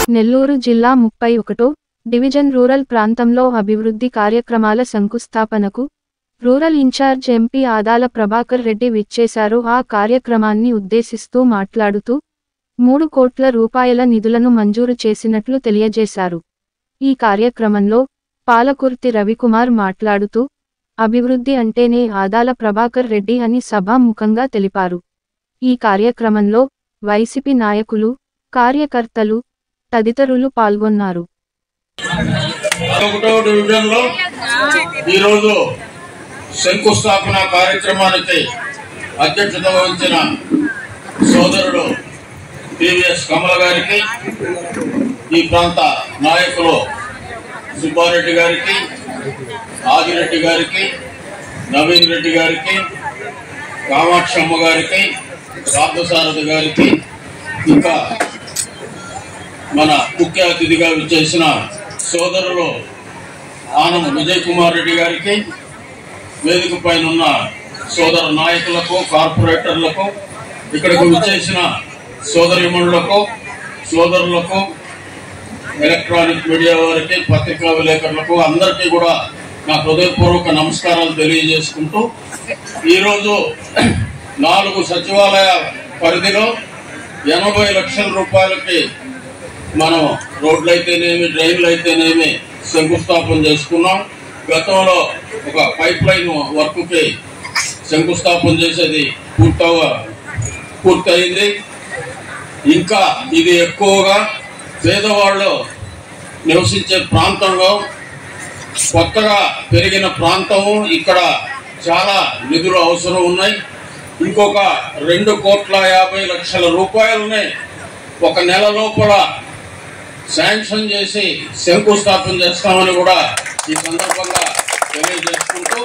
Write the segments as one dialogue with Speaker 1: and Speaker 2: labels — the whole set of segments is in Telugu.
Speaker 1: నెల్లూరు జిల్లా ముప్పై ఒకటో డివిజన్ రూరల్ ప్రాంతంలో అభివృద్ధి కార్యక్రమాల శంకుస్థాపనకు rural incharge MP Adala Prabhakar Reddy విచ్చేశారు ఆ కార్యక్రమాన్ని ఉద్దేశిస్తూ మాట్లాడుతూ మూడు కోట్ల రూపాయల నిధులను మంజూరు చేసినట్లు తెలియజేశారు ఈ కార్యక్రమంలో పాలకుర్తి రవికుమార్ మాట్లాడుతూ అభివృద్ధి అంటేనే ఆదాల ప్రభాకర్ రెడ్డి అని సభాముఖంగా తెలిపారు ఈ కార్యక్రమంలో వైసీపీ నాయకులు కార్యకర్తలు తదితరులు పాల్గొన్నారు
Speaker 2: ఒకటో డివిజన్ లో ఈరోజు శంకుస్థాపన కార్యక్రమానికి అధ్యక్షత వహించిన సోదరుడు టివిఎస్ కమల్ గారికి ఈ ప్రాంత నాయకులు సుబ్బారెడ్డి గారికి ఆదిరెడ్డి గారికి నవీన్ రెడ్డి గారికి కామాక్షమ్మ గారికి పార్థసారథి గారికి ఇంకా మన ముఖ్య అతిథిగా విచ్చేసిన సోదరులు ఆనం విజయ్ కుమార్ రెడ్డి గారికి వేదిక పైన ఉన్న సోదర నాయకులకు కార్పొరేటర్లకు ఇక్కడికి విచ్చేసిన సోదరిమణులకు సోదరులకు ఎలక్ట్రానిక్ మీడియా వారికి పత్రికా విలేకరులకు అందరికీ కూడా నా హృదయపూర్వక నమస్కారాలు తెలియజేసుకుంటూ ఈరోజు నాలుగు సచివాలయ పరిధిలో ఎనభై లక్షల రూపాయలకి మనం రోడ్లు అయితేనేమి డ్రైన్లు అయితేనేమి శంకుస్థాపన చేసుకున్నాం గతంలో ఒక పైప్ లైన్ వర్క్కి శంకుస్థాపన చేసేది పూర్తవ పూర్తయింది ఇంకా ఇది ఎక్కువగా పేదవాళ్ళు నివసించే ప్రాంతంలో కొత్తగా పెరిగిన ప్రాంతము ఇక్కడ చాలా నిధులు అవసరం ఉన్నాయి ఇంకొక రెండు కోట్ల యాభై లక్షల రూపాయలని ఒక నెల లోపల శాంక్షన్ చేసి శంకుస్థాపన చేస్తామని కూడా ఈ సందర్భంగా తెలియజేసుకుంటూ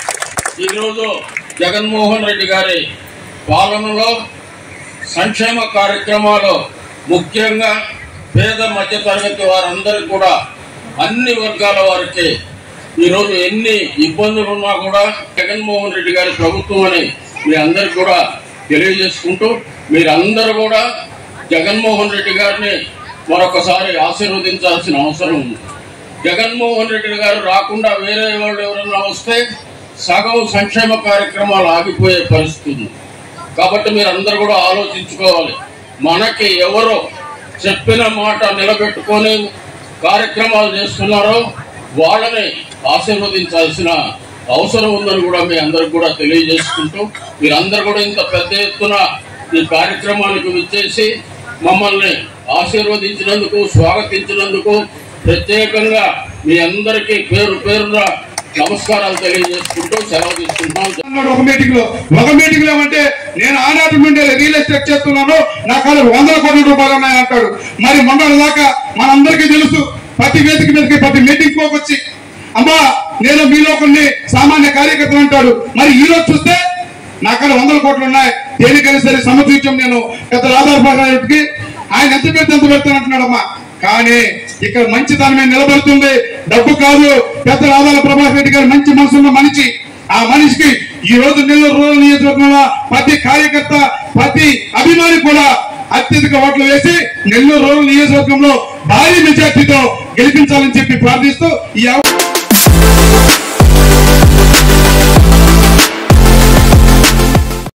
Speaker 2: ఈరోజు జగన్మోహన్ రెడ్డి గారి పాలనలో సంక్షేమ కార్యక్రమాలు ముఖ్యంగా పేద మధ్యతరగతి వారందరికీ కూడా అన్ని వర్గాల వారికి ఈరోజు ఎన్ని ఇబ్బందులు ఉన్నా కూడా జగన్మోహన్ రెడ్డి గారి ప్రభుత్వం అని మీ అందరికి కూడా తెలియజేసుకుంటూ మీరందరూ కూడా జగన్మోహన్ రెడ్డి గారిని మరొకసారి ఆశీర్వదించాల్సిన అవసరం ఉంది జగన్మోహన్ రెడ్డి గారు రాకుండా వేరే వాళ్ళు ఎవరైనా వస్తే సగం సంక్షేమ కార్యక్రమాలు ఆగిపోయే పరిస్థితి ఉంది కాబట్టి మీరు అందరు కూడా ఆలోచించుకోవాలి మనకి ఎవరు చెప్పిన మాట నిలబెట్టుకొని కార్యక్రమాలు చేస్తున్నారో వాళ్ళని ఆశీర్వదించాల్సిన అవసరం ఉందని కూడా మీ అందరికి కూడా తెలియజేసుకుంటూ మీరందరూ కూడా ఇంత పెద్ద ఎత్తున ఈ కార్యక్రమానికి విచ్చేసి మమ్మల్ని ఆశీర్వదించినందుకు స్వాగతించినందుకు ప్రత్యేకంగా మీ అందరికీ పేరు పేరున నమస్కారాలు తెలియజేసుకుంటూ సెలవు తీసుకుంటున్నాం
Speaker 3: అన్నాడు ఒక మీటింగ్ లో ఒక మీటింగ్ లో అంటే నేను ఆనాటి నుండి రియల్ ఎస్టేట్ చేస్తున్నాను నా కాదు వందల కోట్ల రూపాయలు ఉన్నాయి అంటాడు మరి మొన్నటి దాకా మనందరికీ తెలుసు ప్రతి వేదిక మీదకి ప్రతి మీటింగ్ లోకి వచ్చి అమ్మా నేను మీలో కొన్ని సామాన్య కార్యకర్తలు అంటాడు మరి ఈ రోజు చూస్తే నా కాడ వందల కోట్లు ఉన్నాయి దేనికైనా సరే సమతూర్చం నేను పెద్ద ఆధారపడడానికి ఆయన ఎంత పెడితే ఎంత పెడతానంటున్నాడమ్మా కానీ ఇక్కడ మంచితనమే నిలబడుతుంది డబ్బు కాదు పెద్ద ఆదాల ప్రభాకర్ రెడ్డి గారు మంచి మనసున్న మనిషి ఆ మనిషికి ఈ రోజు నెల్లూరు రూరల్ నియోజకవర్గంలో ప్రతి కార్యకర్త ప్రతి అభిమాని కూడా అత్యధిక ఓట్లు వేసి నెల్లూరు రూరల్ నియోజకవర్గంలో భారీ మెజార్టీతో గెలిపించాలని చెప్పి ప్రార్థిస్తూ ఈ అవ-